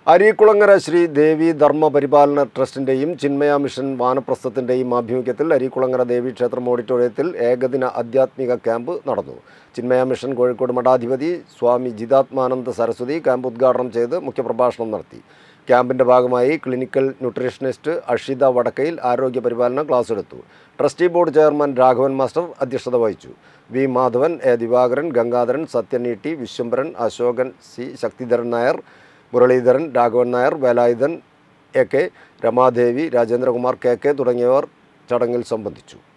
അരീക്കുളങ്ങര ശ്രീ ദേവി ധർമ്മ പരിപാലന ട്രസ്റ്റിൻ്റെയും ചിന്മയ മിഷൻ വാനപ്രസ്ഥത്തിൻ്റെയും ആഭിമുഖ്യത്തിൽ അരീക്കുളങ്ങര ദേവി ക്ഷേത്രം ഓഡിറ്റോറിയത്തിൽ ഏകദിന ആധ്യാത്മിക ക്യാമ്പ് നടന്നു ചിന്മയ മിഷൻ കോഴിക്കോട് മഠാധിപതി സ്വാമി ജിതാത്മാനന്ദ സരസ്വതി ക്യാമ്പ് ഉദ്ഘാടനം ചെയ്ത് മുഖ്യപ്രഭാഷണം നടത്തി ക്യാമ്പിൻ്റെ ഭാഗമായി ക്ലിനിക്കൽ ന്യൂട്രീഷനിസ്റ്റ് അഷിത വടക്കയിൽ ആരോഗ്യ പരിപാലന ക്ലാസ് എടുത്തു trustee board chairman Raghavan master അധ്യക്ഷത വഹിച്ചു V Madhavan A Divakaran Gangadharan Sathyan E T Vishwambharan Ashokan C Sakthidharan Nair Muraleedharan Raghavan Nair Velayudhan A K Ramadevi Rajendrakumar K K തുടങ്ങിയവർ ചടങ്ങിൽ സംബന്ധിച്ചു